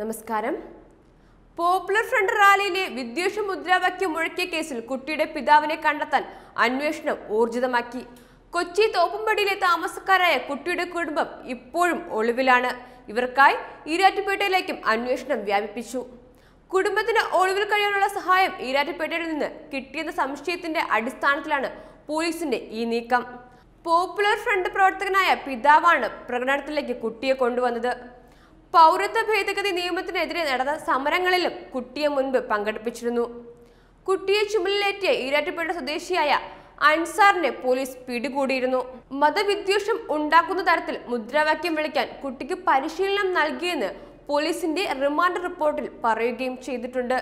നമസ്കാരം popular front റാലിയിലെ വിദ്വേഷ മുദ്രാവാക്യം മുഴക്കിയ കേസിൽ കുട്ടിയുടെ പിതാവിനെ കണ്ടെത്താൻ അന്വേഷണം ഊർജിതമാക്കി കൊച്ചി തോപ്പുംപടിയിലെ താമസക്കാരായ കുട്ടിയുടെ കുടുംബം ഇപ്പോഴും ഒളിവിലാണ് ഇവർക്കായി ഈരാറ്റുപേട്ടയിലേക്കും അന്വേഷണം വ്യാപിപ്പിച്ചു കുടുംബത്തിന് ഒളിവിൽ കഴിയാനുള്ള സഹായം ഈരാറ്റുപേട്ടയിൽ നിന്ന് കിട്ടിയെന്ന സംശയത്തിന്റെ അടിസ്ഥാനത്തിലാണ് പോലീസിന്റെ ഈ നീക്കം പോപ്പുലർ ഫ്രണ്ട് പ്രവർത്തകനായ പിതാവാണ് പ്രകടനത്തിലേക്ക് കുട്ടിയെ കൊണ്ടുവന്നത് പൗരത്വ ഭേദഗതി നിയമത്തിനെതിരെ നടന്ന സമരങ്ങളിലും കുട്ടിയെ മുൻപ് പങ്കെടുപ്പിച്ചിരുന്നു കുട്ടിയെ ചുമലിലേറ്റിയ ഈരാറ്റുപേട്ട സ്വദേശിയായ അൻസാറിനെ പോലീസ് പിടികൂടിയിരുന്നു മതവിദ്വേഷം ഉണ്ടാക്കുന്ന തരത്തിൽ മുദ്രാവാക്യം വിളിക്കാൻ കുട്ടിക്ക് പരിശീലനം നൽകിയെന്ന് പോലീസിന്റെ റിമാൻഡ് റിപ്പോർട്ടിൽ പറയുകയും ചെയ്തിട്ടുണ്ട്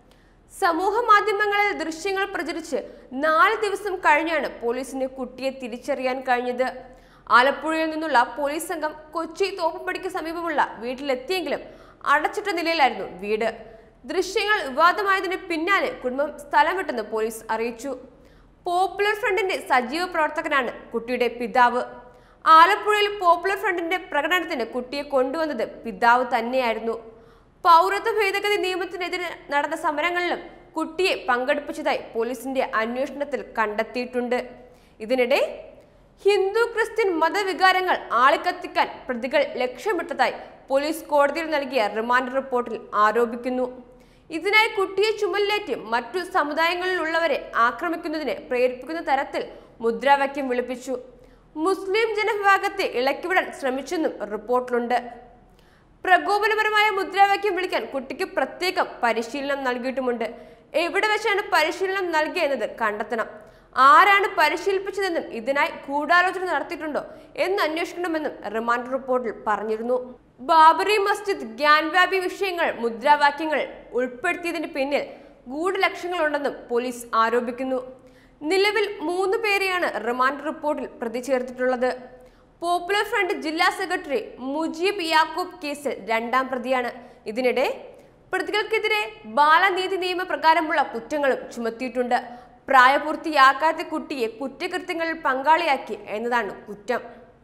സമൂഹ മാധ്യമങ്ങളിൽ ദൃശ്യങ്ങൾ പ്രചരിച്ച് നാല് ദിവസം കഴിഞ്ഞാണ് പോലീസിന് കുട്ടിയെ തിരിച്ചറിയാൻ കഴിഞ്ഞത് ആലപ്പുഴയിൽ നിന്നുള്ള പോലീസ് സംഘം കൊച്ചി തോപ്പുപടിക്ക് സമീപമുള്ള വീട്ടിലെത്തിയെങ്കിലും അടച്ചിട്ട നിലയിലായിരുന്നു വീട് ദൃശ്യങ്ങൾ വിവാദമായതിന് പിന്നാലെ കുടുംബം സ്ഥലം വിട്ടെന്ന് പോലീസ് അറിയിച്ചു പോപ്പുലർ ഫ്രണ്ടിന്റെ സജീവ പ്രവർത്തകനാണ് കുട്ടിയുടെ പിതാവ് ആലപ്പുഴയിൽ പോപ്പുലർ ഫ്രണ്ടിന്റെ പ്രകടനത്തിന് കുട്ടിയെ കൊണ്ടുവന്നത് പിതാവ് തന്നെയായിരുന്നു പൗരത്വ ഭേദഗതി നിയമത്തിനെതിരെ നടന്ന സമരങ്ങളിലും കുട്ടിയെ പങ്കെടുപ്പിച്ചതായി പോലീസിന്റെ അന്വേഷണത്തിൽ കണ്ടെത്തിയിട്ടുണ്ട് ഇതിനിടെ ഹിന്ദു ക്രിസ്ത്യൻ മതവികാരങ്ങൾ ആളിക്കത്തിക്കാൻ പ്രതികൾ ലക്ഷ്യമിട്ടതായി പോലീസ് കോടതിയിൽ നൽകിയ റിമാൻഡ് റിപ്പോർട്ടിൽ ആരോപിക്കുന്നു ഇതിനായി കുട്ടിയെ ചുമലിലേറ്റ് മറ്റു സമുദായങ്ങളിലുള്ളവരെ ആക്രമിക്കുന്നതിന് പ്രേരിപ്പിക്കുന്ന തരത്തിൽ മുദ്രാവാക്യം വിളിപ്പിച്ചു മുസ്ലിം ജനവിഭാഗത്തെ ഇളക്കിവിടാൻ ശ്രമിച്ചെന്നും റിപ്പോർട്ടിലുണ്ട് പ്രകോപനപരമായ മുദ്രാവാക്യം വിളിക്കാൻ കുട്ടിക്ക് പ്രത്യേകം പരിശീലനം നൽകിയിട്ടുമുണ്ട് എവിടെ വെച്ചാണ് പരിശീലനം നൽകിയെന്നത് കണ്ടെത്തണം ആരാണ് പരിശീലിപ്പിച്ചതെന്നും ഇതിനായി ഗൂഢാലോചന നടത്തിയിട്ടുണ്ടോ എന്ന് അന്വേഷിക്കണമെന്നും റിമാൻഡ് റിപ്പോർട്ടിൽ പറഞ്ഞിരുന്നു ബാബറി മസ്ജിദ് ഗ്യാൻവാബി വിഷയങ്ങൾ മുദ്രാവാക്യങ്ങൾ ഉൾപ്പെടുത്തിയതിന് പിന്നിൽ ഗൂഢലക്ഷ്യങ്ങളുണ്ടെന്നും പോലീസ് ആരോപിക്കുന്നു നിലവിൽ മൂന്ന് പേരെയാണ് റിമാൻഡ് റിപ്പോർട്ടിൽ പ്രതി ചേർത്തിട്ടുള്ളത് പോപ്പുലർ ഫ്രണ്ട് ജില്ലാ സെക്രട്ടറി മുജീബ് യാക്കൂബ് കേസിൽ രണ്ടാം പ്രതിയാണ് ഇതിനിടെ പ്രതികൾക്കെതിരെ ബാലനീതി നിയമപ്രകാരമുള്ള കുറ്റങ്ങളും ചുമത്തിയിട്ടുണ്ട് പ്രായപൂർത്തിയാക്കാത്ത കുട്ടിയെ കുറ്റകൃത്യങ്ങളിൽ പങ്കാളിയാക്കി എന്നതാണ് കുറ്റം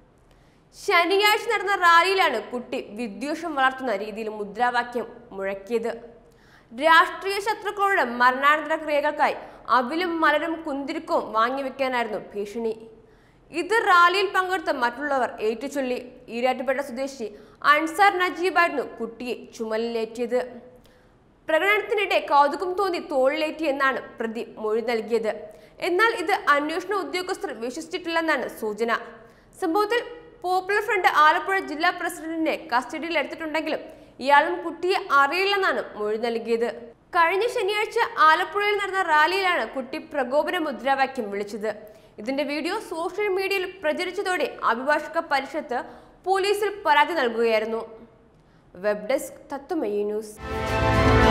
ശനിയാഴ്ച നടന്ന റാലിയിലാണ് കുട്ടി വിദ്വേഷം വളർത്തുന്ന രീതിയിൽ മുദ്രാവാക്യം മുഴക്കിയത് രാഷ്ട്രീയ ശത്രുക്കളുടെ മരണാനന്തര ക്രിയകൾക്കായി അവിലും മലരും കുന്തിരിക്കവും വാങ്ങിവെക്കാനായിരുന്നു ഭീഷണി ഇത് റാലിയിൽ പങ്കെടുത്ത മറ്റുള്ളവർ ഏറ്റുചൊല്ലി ഈരാറ്റുപേട്ട സ്വദേശി അൻസാർ നജീബായിരുന്നു കുട്ടിയെ ചുമലിലേറ്റിയത് പ്രകടനത്തിനിടെ കൗതുകം തോന്നി തോളിലേറ്റി എന്നാണ് പ്രതി മൊഴി നൽകിയത് എന്നാൽ ഇത് അന്വേഷണ ഉദ്യോഗസ്ഥർ വിശ്വസിച്ചിട്ടില്ലെന്നാണ് സൂചന സംഭവത്തിൽ പോപ്പുലർ ഫ്രണ്ട് ആലപ്പുഴ ജില്ലാ പ്രസിഡന്റിനെ കസ്റ്റഡിയിൽ എടുത്തിട്ടുണ്ടെങ്കിലും ഇയാളും കുട്ടിയെ അറിയില്ലെന്നാണ് മൊഴി നൽകിയത് കഴിഞ്ഞ ശനിയാഴ്ച ആലപ്പുഴയിൽ നടന്ന റാലിയിലാണ് കുട്ടി പ്രകോപന മുദ്രാവാക്യം വിളിച്ചത് ഇതിന്റെ വീഡിയോ സോഷ്യൽ മീഡിയയിൽ പ്രചരിച്ചതോടെ അഭിഭാഷക പരിഷത്ത് പോലീസിൽ പരാതി നൽകുകയായിരുന്നു വെബ് ഡെസ്ക് തത്വമയി ന്യൂസ്